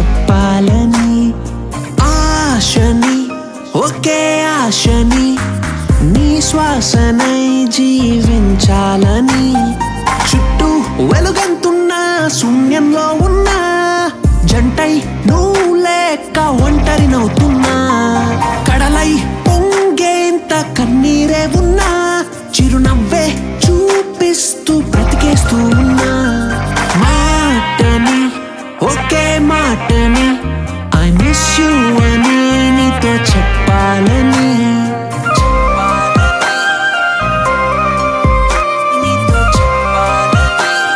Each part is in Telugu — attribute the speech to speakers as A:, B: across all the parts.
A: చెప్పాలని ఆశని ఒకే ఆశని నీ శ్వాసనై జీవించాలని చుట్టూ వెలుగంతున్న శూన్యంలో ఉన్నా జంటై నువ్వు లేక ఒంటరినవుతున్నా కడలై పొంగేంత కన్నీరే ఉన్నా చిరునవ్వే చూపిస్తూ బ్రతికేస్తూ ఉన్నా మాటని ఒకే మాటని ఐ మిస్ యూ అని నీతో చెప్పాలని నీతో చెప్పాలని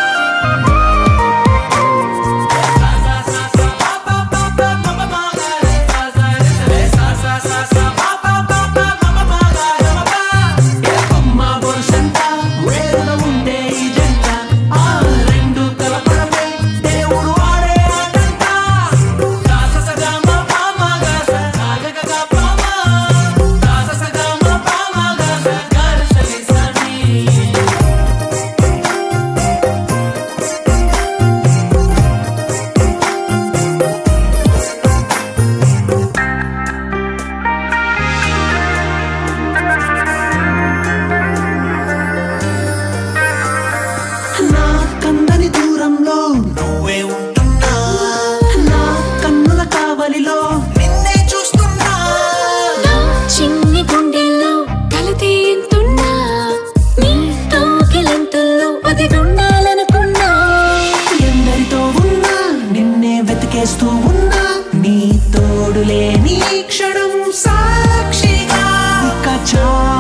A: నా కందని దూరంలో నువ్వే ఉంటున్నా నా కన్నుల కావలిలో నిన్నే చూస్తున్నా
B: నా చిన్ని గుండెల్లో కలితే ఎంతున్నా నీ కౌగిలింతల్లో ఒదిగుండాలనుకున్నా
A: ఎందరితో ఉన్నా నిన్నే వెతికేస్తూ ఉన్నా నీ తోడు లేని ఈ క్షణం సాక్షిగా ఇక చాలా